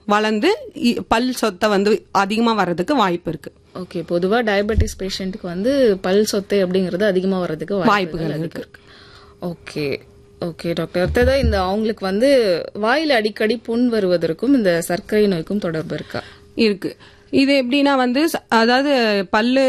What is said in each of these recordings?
வளர்ந்து இ- பல் சொத்தை வந்து அதிகமா வர்றதுக்கு வாய்ப்பு இருக்கு ஓகே பொதுவா டயபெட்டிஸ் பேஷண்ட்டுக்கு வந்து பல் சொத்தை அப்படிங்கிறது அதிகமா வர்றதுக்கு வாய்ப்புகள் இருக்கு ஓகே ஓகே டாக்டர் அடுத்ததா இந்த அவங்களுக்கு வந்து வாயில அடிக்கடி புண் வருவதற்கும் இந்த சர்க்கரை நோய்க்கும் தொடர்பு இருக்கா இருக்கு இது எப்படின்னா வந்து ச- அதாவது பல்லு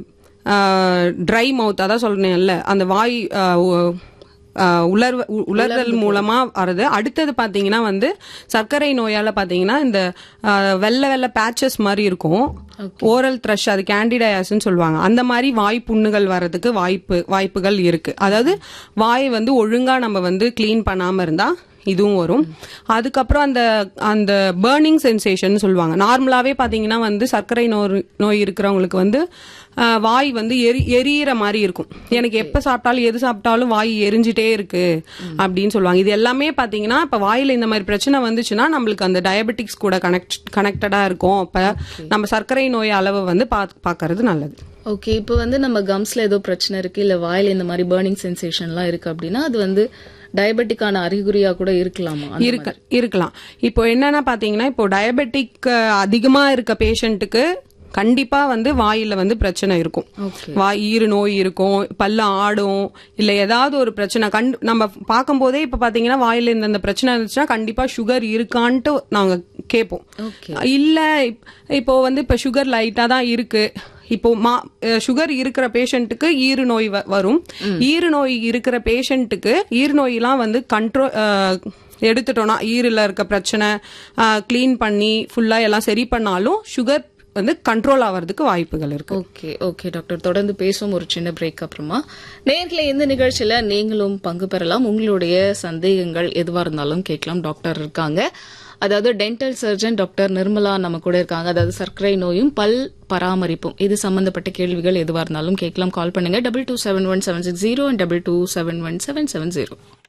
ட்ரை மவுத் அதான் சொல்றேன்ல அந்த வாய் ஆ, உ- ஆ, உலர்வ உ- உலர்தல் மூலமா வருது அடுத்தது பாத்தீங்கன்னா வந்து சர்க்கரை நோயால பாத்தீங்கன்னா இந்த ஆ, வெள்ளை வெள்ளை பேச்சஸ் மாதிரி இருக்கும் ஓரல் த்ரஷ் அது கேண்டிடயாஸ்ன்னு சொல்லுவாங்க அந்த மாதிரி வாய் புண்ணுகள் வர்றதுக்கு வாய்ப்பு வாய்ப்புகள் இருக்கு அதாவது வாய் வந்து ஒழுங்கா நம்ம வந்து க்ளீன் பண்ணாம இருந்தா இதுவும் வரும் அதுக்கப்புறம் அந்த அந்த பேர்னிங் சென்சேஷன் சொல்லுவாங்க நார்மலாவே பாத்தீங்கன்னா வந்து சர்க்கரை நோய் நோய் இருக்கிறவங்களுக்கு வந்து ஆஹ், வாய் வந்து எரி எரியிற மாதிரி இருக்கும் எனக்கு எப்ப சாப்பிட்டாலும் எது சாப்பிட்டாலும் வாய் எரிஞ்சிட்டே இருக்கு அப்படின்னு சொல்லுவாங்க இது எல்லாமே பாத்தீங்கன்னா இப்ப வாயில இந்த மாதிரி பிரச்சனை வந்துச்சுன்னா நம்மளுக்கு அந்த டயபெட்டிக்ஸ் கூட கனெக்ட் கனெக்டடா இருக்கும் அப்ப நம்ம சர்க்கரை நோய் அளவை வந்து பா- பாக்கறது நல்லது ஓகே இப்போ வந்து நம்ம கம்ஸ்ல ஏதோ பிரச்சனை இருக்கு இல்ல வாயில இந்த மாதிரி பேர்னிங் சென்சேஷன்லாம் இருக்கு அப்படின்னா அது வந்து டயபெட்டிக்கான அறிகுறியா கூட இருக்கலாமா அந்த இருக்க இருக்கலாம் இப்போ என்னன்னா பாத்தீங்கன்னா இப்போ டயபெட்டிக் அதிகமா இருக்க பேஷண்ட்டுக்கு கண்டிப்பா வந்து வாயில வந்து பிரச்சனை இருக்கும் ஓகே வாய் ஈறு நோய் இருக்கும் பல்ல ஆடும் இல்ல ஏதாவது ஒரு பிரச்சனை கண்டு நம்ம பார்க்கும்போதே இப்ப பாத்தீங்கன்னா வாயில இந்த இந்த பிரச்சனை இருந்துச்சுன்னா கண்டிப்பா சுகர் இருக்கான்ட்டு நாங்க கேட்போம் ஓகே இல்ல இப்- இப்போ வந்து இப்ப சுகர் லைட்டா தான் இருக்கு இப்போ மா சுகர் இருக்கிற பேஷண்ட்டுக்கு ஈறு நோய் வ- வரும் ஈறு நோய் இருக்கிற பேஷண்ட்டுக்கு ஈறு நோயெல்லாம் வந்து கண்ட்ரோல் எடுத்துட்டோம்னா ஈறுல இருக்க பிரச்சனை க்ளீன் பண்ணி ஃபுல்லா எல்லாம் சரி பண்ணாலும் சுகர் வந்து கண்ட்ரோல் ஆவறதுக்கு வாய்ப்புகள் இருக்கு ஓகே ஓகே டாக்டர் தொடர்ந்து பேசுவோம் ஒரு சின்ன பிரேக் அப்புறமா நேர்ல இந்த நிகழ்ச்சியில நீங்களும் பங்கு பெறலாம் உங்களுடைய சந்தேகங்கள் எதுவா இருந்தாலும் கேட்கலாம் டாக்டர் இருக்காங்க அதாவது டென்டல் சர்ஜன் டாக்டர் நிர்மலா நம்ம கூட இருக்காங்க அதாவது சர்க்கரை நோயும் பல் பராமரிப்பும் இது சம்பந்தப்பட்ட கேள்விகள் எதுவா இருந்தாலும் கேட்கலாம் கால் பண்ணுங்க double two seven one seven six zero double two seven one seven seven zero